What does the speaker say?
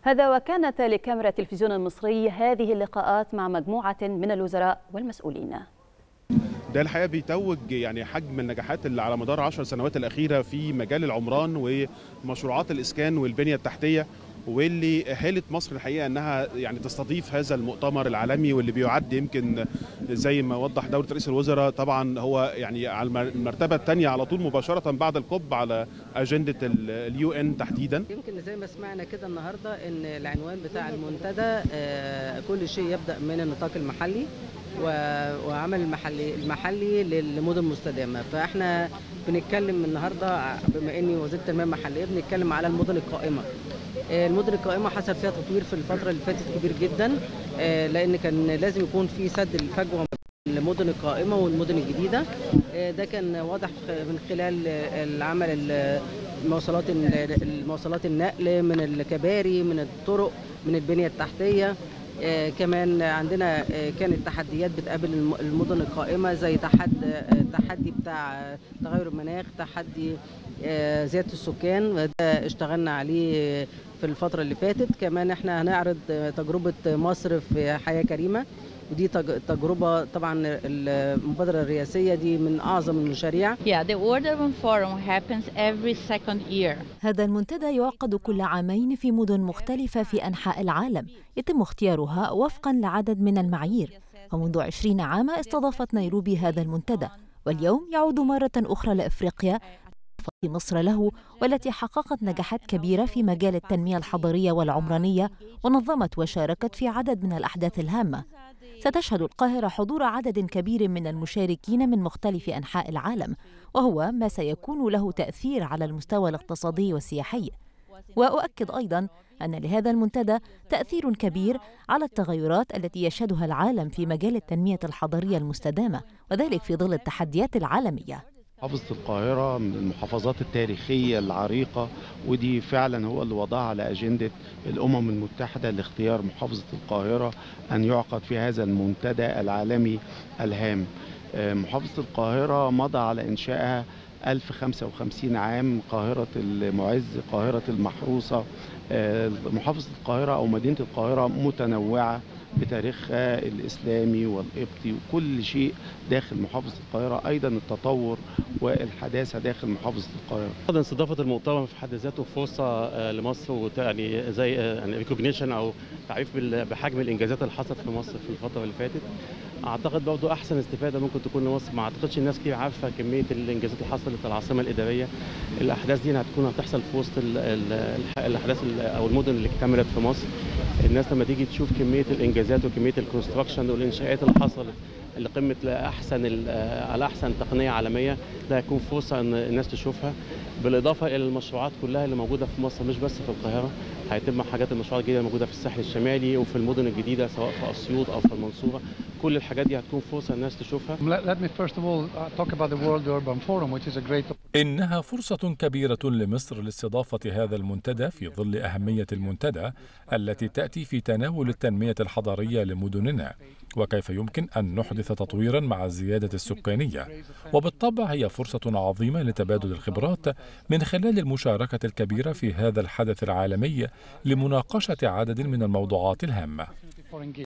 هذا وكانت لكاميرا التلفزيون المصري هذه اللقاءات مع مجموعة من الوزراء والمسؤولين ده الحقيقه بيتوج يعني حجم النجاحات اللي على مدار 10 سنوات الاخيره في مجال العمران ومشروعات الاسكان والبنيه التحتيه واللي اهلت مصر الحقيقه انها يعني تستضيف هذا المؤتمر العالمي واللي بيعد يمكن زي ما وضح دوله رئيس الوزراء طبعا هو يعني على المرتبه الثانيه على طول مباشره بعد الكوب على اجنده اليو ان تحديدا يمكن زي ما سمعنا كده النهارده ان العنوان بتاع المنتدى كل شيء يبدا من النطاق المحلي وعمل المحلي المحلي للمدن المستدامه فاحنا بنتكلم النهارده بما اني وزيره التنميه المحليه بنتكلم على المدن القائمه المدن القائمه حصل فيها تطوير في الفتره اللي فاتت كبير جدا لان كان لازم يكون في سد الفجوه المدن القائمة والمدن الجديدة ده كان واضح من خلال العمل المواصلات المواصلات النقل من الكباري من الطرق من البنية التحتية آه كمان عندنا آه كانت تحديات بتقابل المدن القائمة زي تحد آه تحدي بتاع تغير المناخ تحدي زيادة السكان وده اشتغلنا عليه في الفترة اللي فاتت كمان احنا هنعرض تجربة مصر في حياة كريمة ودي تجربة طبعا المبادرة الرئاسية دي من أعظم المشاريع. Yeah, the World Urban Forum happens every second year. هذا المنتدى يعقد كل عامين في مدن مختلفة في أنحاء العالم يتم اختيارها وفقا لعدد من المعايير ومنذ عشرين عاما استضافت نيروبي هذا المنتدى واليوم يعود مرة أخرى لأفريقيا مصر له والتي حققت نجاحات كبيرة في مجال التنمية الحضرية والعمرانية ونظمت وشاركت في عدد من الأحداث الهامة ستشهد القاهرة حضور عدد كبير من المشاركين من مختلف أنحاء العالم وهو ما سيكون له تأثير على المستوى الاقتصادي والسياحي وأؤكد أيضا أن لهذا المنتدى تأثير كبير على التغيرات التي يشهدها العالم في مجال التنمية الحضرية المستدامة وذلك في ظل التحديات العالمية محافظة القاهرة من المحافظات التاريخية العريقة ودي فعلا هو اللي وضعها على أجندة الأمم المتحدة لاختيار محافظة القاهرة أن يعقد في هذا المنتدى العالمي الهام محافظة القاهرة مضى على إنشائها 1055 عام قاهرة المعز قاهرة المحروسة محافظة القاهرة أو مدينة القاهرة متنوعة بتاريخها الإسلامي والقبطي وكل شيء داخل محافظة القاهرة أيضا التطور والحداثة داخل محافظة القاهرة استضافة المؤتمر في حد ذاته فرصة لمصر يعني زي يعني ريكوجنيشن أو تعريف بحجم الإنجازات اللي حصلت في مصر في الفترة اللي فاتت اعتقد برضو احسن استفاده ممكن تكون لمصر ما اعتقدش الناس كتير عارفه كميه الانجازات اللي حصلت العاصمه الاداريه الاحداث دي هتكون هتحصل في وسط الاحداث او المدن اللي اكتملت في مصر الناس لما تيجي تشوف كميه الانجازات وكميه الكونستراكشن والانشاءات اللي حصلت اللي قمه لاحسن على احسن تقنيه عالميه ده هيكون فرصه ان الناس تشوفها بالاضافه الى المشروعات كلها اللي موجوده في مصر مش بس في القاهره هيتم حاجات المشروعات الجديده الموجوده في الساحل الشمالي وفي المدن الجديده سواء في اسيوط او في المنصوره كل الحاجات دي هتكون فرصه الناس تشوفها Let me first of all talk about the World Urban Forum which is a great إنها فرصة كبيرة لمصر لاستضافة هذا المنتدى في ظل أهمية المنتدى التي تأتي في تناول التنمية الحضرية لمدننا وكيف يمكن أن نحدث تطويرا مع الزيادة السكانية وبالطبع هي فرصة عظيمة لتبادل الخبرات من خلال المشاركة الكبيرة في هذا الحدث العالمي لمناقشة عدد من الموضوعات الهامة